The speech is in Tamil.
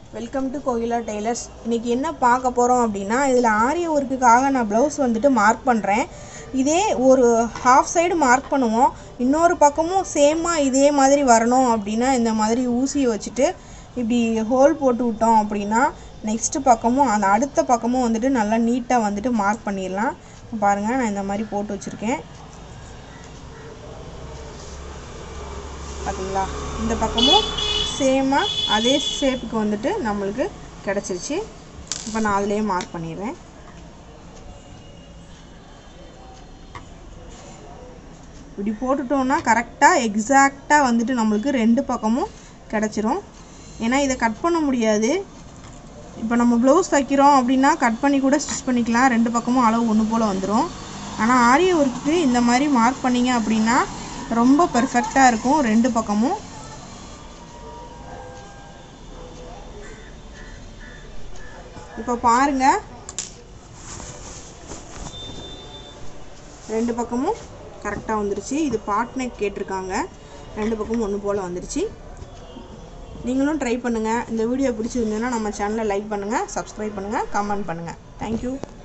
வெல்கம் டு கோகிலா டெய்லர்ஸ் இன்றைக்கி என்ன பார்க்க போகிறோம் அப்படின்னா இதில் ஆரிய ஒர்க்குக்காக நான் ப்ளவுஸ் வந்துட்டு மார்க் பண்ணுறேன் இதே ஒரு ஹாஃப் சைடு மார்க் பண்ணுவோம் இன்னொரு பக்கமும் சேமாக இதே மாதிரி வரணும் அப்படின்னா இந்த மாதிரி ஊசியை வச்சுட்டு இப்படி ஹோல் போட்டு விட்டோம் அப்படின்னா நெக்ஸ்ட்டு பக்கமும் அந்த அடுத்த பக்கமும் வந்துட்டு நல்லா நீட்டாக வந்துட்டு மார்க் பண்ணிடலாம் பாருங்கள் நான் இந்த மாதிரி போட்டு வச்சுருக்கேன் பார்த்தீங்களா இந்த பக்கமும் சேமாக அதே ஷேப்புக்கு வந்துட்டு நம்மளுக்கு கிடச்சிருச்சு இப்போ நான் அதிலே மார்க் பண்ணிடுறேன் இப்படி போட்டுட்டோம்னா கரெக்டாக எக்ஸாக்டாக வந்துட்டு நம்மளுக்கு ரெண்டு பக்கமும் கிடச்சிரும் ஏன்னா இதை கட் பண்ண முடியாது இப்போ நம்ம ப்ளவுஸ் தைக்கிறோம் அப்படின்னா கட் பண்ணி கூட ஸ்டிச் பண்ணிக்கலாம் ரெண்டு பக்கமும் அளவு ஒன்று போல் வந்துடும் ஆனால் ஆரிய ஒர்க்குக்கு இந்த மாதிரி மார்க் பண்ணிங்க அப்படின்னா ரொம்ப பெர்ஃபெக்டாக இருக்கும் ரெண்டு பக்கமும் இப்போ பாருங்க ரெண்டு பக்கமும் கரெக்டாக வந்துருச்சு இது பாட் நெக் கேட்டிருக்காங்க ரெண்டு பக்கமும் ஒன்று போல் வந்துருச்சு நீங்களும் ட்ரை பண்ணுங்கள் இந்த வீடியோ பிடிச்சிருந்ததுன்னா நம்ம சேனலை லைக் பண்ணுங்கள் சப்ஸ்கிரைப் பண்ணுங்கள் கமெண்ட் பண்ணுங்கள் தேங்க்யூ